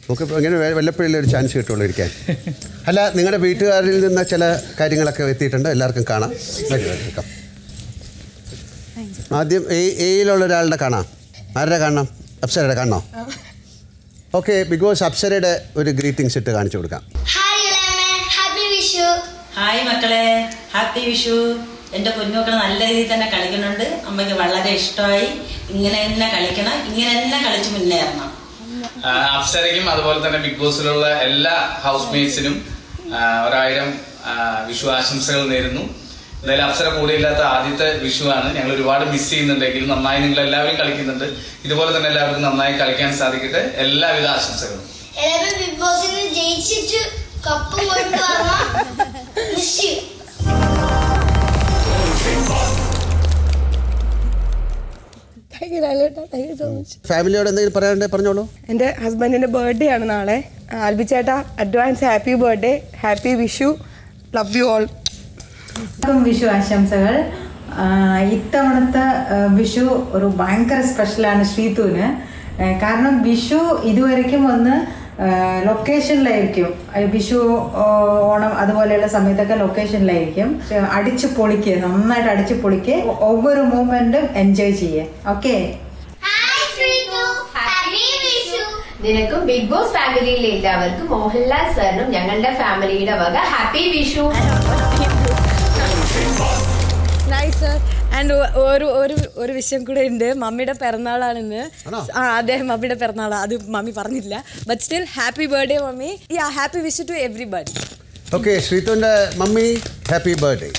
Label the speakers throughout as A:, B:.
A: നമുക്ക് ഇങ്ങനെ വെ- വല്ലപ്പോഴല്ലേ ഒരു ചാൻസ് കിട്ടുള്ളൂ ഇരിക്കാൻ അല്ല നിങ്ങളുടെ വീട്ടുകാരിൽ നിന്ന് ചില കാര്യങ്ങളൊക്കെ എത്തിയിട്ടുണ്ട് എല്ലാവർക്കും കാണാം വരൂ, വരൂ, എടുക്കാം. ആദ്യം എ എയിലുള്ള ഒരാളുടെ കാണാം ആരുടെ കാണണം അപ്സരയുടെ കാണണോ ഓക്കെ ബിഗ് ബോസ് അപ്സരയുടെ ഒരു ഗ്രീറ്റിംഗ്സ് ഇട്ട് കാണിച്ചു കൊടുക്കാം
B: ഹായ് ഇളയമേ ഹാപ്പി വിഷു
C: ഹായ് മക്കളെ ഹാപ്പി വിഷു എൻ്റെ കുഞ്ഞുമക്കൾ നല്ല രീതിയിൽ തന്നെ കളിക്കുന്നുണ്ട് അമ്മയ്ക്ക് വളരെ ഇഷ്ടമായി ഇങ്ങനെ തന്നെ കളിക്കണം ഇങ്ങനെ തന്നെ കളിച്ച് മുന്നേറണം
D: ആ, അപ്സരയ്ക്കും അതുപോലെ തന്നെ ബിഗ് ബോസിലുള്ള എല്ലാ ഹൗസ് മേറ്റ്സിനും ഒരായിരം ആ, വിഷു ആശംസകൾ നേരുന്നു എന്തായാലും അപ്സര കൂടെയില്ലാത്ത ആദ്യത്തെ വിഷുവാണ് ഞങ്ങൾ ഒരുപാട് മിസ് ചെയ്യുന്നുണ്ടെങ്കിലും നന്നായി നിങ്ങൾ എല്ലാവരും കളിക്കുന്നുണ്ട് ഇതുപോലെ തന്നെ എല്ലാവർക്കും നന്നായി കളിക്കാൻ സാധിക്കട്ടെ എല്ലാവിധ ആശംസകളും
B: ഇളയമേ ബിഗ് ബോസിന് ജയിച്ചിട്ട് കപ്പ് കൊണ്ടുവരണം മിസ് യു
E: താങ്ക് യു ലാലേട്ടാ താങ്ക് യു സോ മച്ച്
A: ഫാമിലിയോട് എന്തെങ്കിലും പറയാനുണ്ടെങ്കിൽ പറഞ്ഞോളൂ
E: എൻ്റെ ഹസ്ബൻഡിൻ്റെ ബർത്ത്ഡേ ആണ് നാളെ ആൽബി ചേട്ടാ advance happy birthday happy Vishu love you all
F: എല്ലാവർക്കും വിഷു ആശംസകൾ ആ, ഇത്തവണത്തെ ആ, വിഷു ഒരു ഭയങ്കര സ്പെഷ്യലാണ് ശ്രീതുവിന് ആ, കാരണം വിഷു ഇതുവരെയ്ക്കും വന്ന് ആ, ലൊക്കേഷനിലായിരിക്കും ആ, വിഷു ഓ, ഓണം അതുപോലെയുള്ള സമയത്തൊക്കെ ലൊക്കേഷനിലായിരിക്കും പക്ഷെ അടിച്ചു പൊളിക്കുക നന്നായിട്ട് അടിച്ചു പൊളിക്കുക ഒவ்வொரு മൂമെന്റും എൻജോയ് ചെയ്യുക okay
B: hi Sreethu happy Vishu
G: നിനക്കും ബിഗ് ബോസ് ഫാമിലിയിലെ എല്ലാവർക്കും മോഹൻലാൽ സാറിനും ഞങ്ങളുടെ ഫാമിലിയുടെ വക happy Vishu
H: nice sir and ഒരു ഒരു ഒരു വിഷയം കൂടെ ഉണ്ട് മമ്മിയുടെ പിറന്നാളാണിന്ന് ആ അതെ മമ്മിയുടെ പിറന്നാളാണ് അത് മമ്മി പറഞ്ഞില്ല but still happy birthday mummy yeah happy wish to everybody
A: okay ശ്രീതുവിൻ്റെ മമ്മി ഹാപ്പി ബർത്ത്ഡേ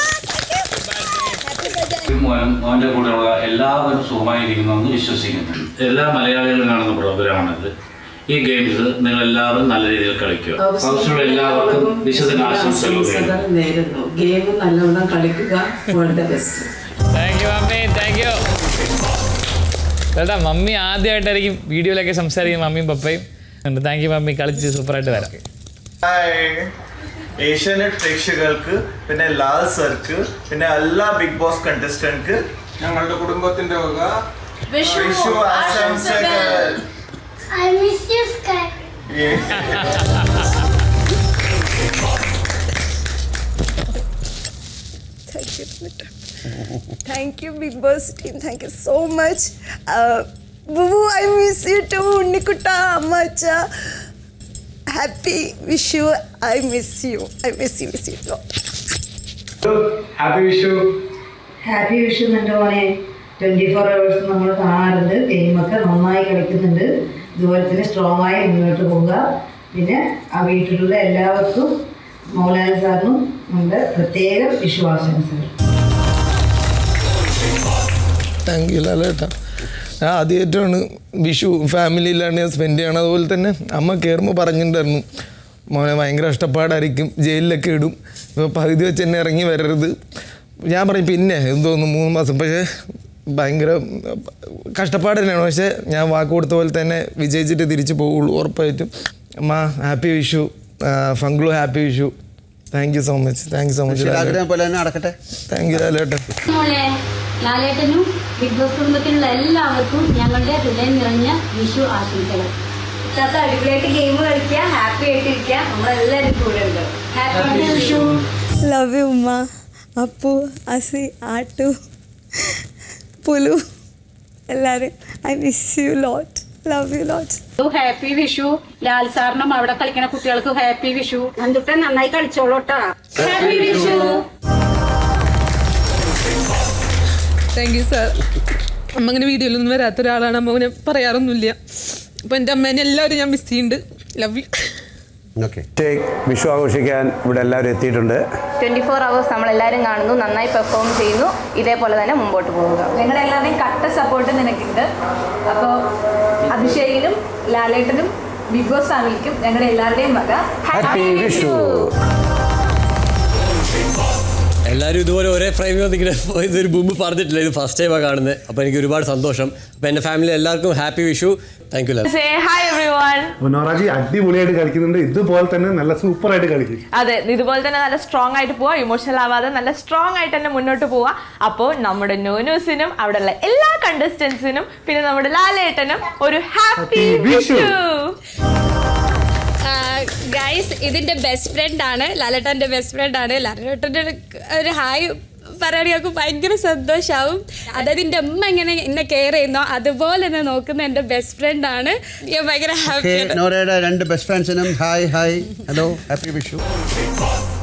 I: മോനും മോൻ്റെ കൂടെയുള്ള എല്ലാവരും സുഖമായിരിക്കുന്നു എന്ന് വിശ്വസിക്കുന്നു എല്ലാ മലയാളികളും കാണുന്ന പ്രോഗ്രാമാണിത് ഈ ഗെയിംസ് നിങ്ങൾ എല്ലാവരും നല്ല രീതിയിൽ കളിക്കുക ഹൗസിലുള്ള എല്ലാവർക്കും വിശുദ്ധ ആശംസകൾ നേരുന്നു.
J: നേരുന്നു ഗെയിം നല്ലവണ്ണം കളിക്കുക all the best
K: thank you mummy thank you ചേട്ടാ മമ്മി ആദ്യമായിട്ടായിരിക്കും വീഡിയോയിലൊക്കെ സംസാരിക്കും മമ്മിയും പപ്പയും താങ്ക് യു മമ്മി കളിച്ച് സൂപ്പറായിട്ട് വരാം
L: ഹായ് ഏഷ്യാനെറ്റ് പ്രേക്ഷകർക്ക് പിന്നെ ലാൽ സർക്ക് പിന്നെ എല്ലാ ബിഗ് ബോസ് കണ്ടസ്റ്റന്റ്ക്ക് ഞങ്ങളുടെ കുടുംബത്തിന്റെ വക വിഷു ആശംസകൾ
B: I miss you sky
E: Thank you, Ramita. Thank you, Big Boss team. Thank you so much. Uh, Bubu, I miss you too. Nikutta, Amacha. Happy wish you. I miss you. I miss you, miss you.
L: Happy Vishu
F: happy Vishu എൻ്റെ മോനെ twenty four hours നമ്മൾ കാണാറുണ്ട് ഗെയിമൊക്കെ നന്നായി കളിക്കുന്നുണ്ട് ഇതുപോലെ തന്നെ strong ആയി മുന്നോട്ട് പോവുക പിന്നെ ആ വീട്ടിലുള്ള എല്ലാവർക്കും മൗലാന സാറിനും നമ്മുടെ പ്രത്യേക വിഷു ആശംസകൾ
M: താങ്ക് യു ലാലേട്ടാ ഞാൻ ആദ്യമായിട്ടാണ് വിഷു ഫാമിലിയിലാണ് ഞാൻ സ്പെൻഡ് ചെയ്യണത് അതുപോലെ തന്നെ അമ്മ കയറുമ്പോൾ പറഞ്ഞിട്ടുണ്ടായിരുന്നു മോനെ ഭയങ്കര കഷ്ടപ്പാടായിരിക്കും ജയിലിലൊക്കെ ഇടും ഇപ്പോൾ പകുതി വെച്ച് തന്നെ ഇറങ്ങി വരരുത് ഞാൻ പറയും പിന്നെ എന്തോന്നു മൂന്ന് മാസം പക്ഷേ ഭയങ്കര കഷ്ടപ്പാട് തന്നെയാണ് പക്ഷേ ഞാൻ വാക്ക് കൊടുത്ത പോലെ തന്നെ വിജയിച്ചിട്ട് തിരിച്ചു പോവുള്ളൂ ഉറപ്പായിട്ടും അമ്മ ഹാപ്പി വിഷു ഫംഗ്ലു happy Vishu thank you so much thank you so much
A: ആഗ്രഹം പോലെ തന്നെ നടക്കട്ടെ
M: താങ്ക് യു ലാലേട്ടൻ
N: മോളെ ലാലേട്ടനും ബിഗ് ബോസ് കുടുംബത്തിലുള്ള എല്ലാവർക്കും ഞങ്ങളുടെ ഹൃദയം നിറഞ്ഞ വിഷു ആശംസകൾ
O: താത്ത അടിപൊളിയായിട്ട് ഗെയിം കളിക്കുക ഹാപ്പി ആയിട്ടിരിക്കുക നമ്മളെല്ലാവരും കൂടെ ഉണ്ട് ഹാപ്പി വിഷു
H: ലവ് യു ഉമ്മ അപ്പു അസി ആട്ടു പുലു എല്ലാവരും I miss you lot love you lot
P: happy Vishu Lal സാറിനും അവിടെ കളിക്കുന്ന കുട്ടികൾക്ക് ഹാപ്പി വിഷു എന്നിട്ട് നന്നായി കളിച്ചോളൂട്ടാ happy Vishu
Q: thank you sir അമ്മ അങ്ങനെ വീഡിയോയിലൊന്നും വരാത്ത ഒരാളാണ് അമ്മ അങ്ങനെ പറയാറൊന്നുമില്ല അപ്പോൾ എൻ്റെ അമ്മേനെ എല്ലാവരും ഞാൻ മിസ് ചെയ്യുന്നുണ്ട് ലവ് യു
A: ഓക്കെ
R: വിഷു ആഘോഷിക്കാൻ ഇവിടെ എല്ലാവരും എത്തിയിട്ടുണ്ട്
O: ട്വന്റി ഫോർ അവേഴ്സ് നമ്മളെല്ലാവരും കാണുന്നു നന്നായി പെർഫോം ചെയ്യുന്നു ഇതേപോലെ തന്നെ മുമ്പോട്ട് പോവുക
S: ഞങ്ങളുടെ എല്ലാവരുടെയും കട്ട സപ്പോർട്ട് നിനക്കുണ്ട് അപ്പോൾ അഭിഷേകിനും ലാലേട്ടനും ബിഗ് ബോസ് ഫാമിലിക്കും ഞങ്ങളുടെ എല്ലാവരുടെയും വക
R: ഹാപ്പി വിഷു
T: എല്ലാവരും ഇതുപോലെ ഒരേ ഫ്രെയിമിൽ വന്നിങ്ങനെ ഇതൊരു മുമ്പ് പറഞ്ഞിട്ടില്ല ഇത് ഫസ്റ്റ് ടൈമാണ് കാണുന്നത് അപ്പോൾ എനിക്ക് ഒരുപാട് സന്തോഷം അപ്പോൾ എൻ്റെ ഫാമിലി എല്ലാവർക്കും happy Vishu thank you
O: say hi everyone
C: നൊറാജി അടിപൊളിയായിട്ട് കളിക്കുന്നുണ്ട് ഇതുപോലെ തന്നെ നല്ല സൂപ്പറായിട്ട് കളിക്കും
O: അതെ ഇതുപോലെ തന്നെ നല്ല സ്ട്രോങ് ആയിട്ട് പോവാ ഇമോഷണൽ ആവാതെ നല്ല സ്ട്രോങ് ആയിട്ട് തന്നെ മുന്നോട്ട് പോവാ അപ്പോൾ നമ്മുടെ നോനൂസിനും അവിടെയുള്ള എല്ലാ കണ്ടസ്റ്റൻസിനും പിന്നെ നമ്മുടെ ലാലേട്ടനും ഒരു happy
C: Happy Vishu.
O: Vishu
H: because ഇതിന്റെ ബെസ്റ്റ് ഫ്രണ്ട് ആണ് ലാലേട്ടൻ്റെ ബെസ്റ്റ് ഫ്രണ്ട് ആണ് ലാലേട്ടൻ്റെ ഒരു ഹായ് പറയുകയാണെങ്കിൽ ഞങ്ങൾക്ക് ഭയങ്കര സന്തോഷമാവും അതായത് എൻ്റെ അമ്മ എങ്ങനെ എന്നെ കെയർ ചെയ്യുന്നോ അതുപോലെ തന്നെ നോക്കുന്ന എൻ്റെ ബെസ്റ്റ് ഫ്രണ്ട് ആണ് ഞാൻ ഭയങ്കര
A: ഓക്കെ
H: ഹാപ്പിയാണ്
A: നോറയുടെ രണ്ട് ബെസ്റ്റ് ഫ്രണ്ട്സിനും hi hi hello happy Vishu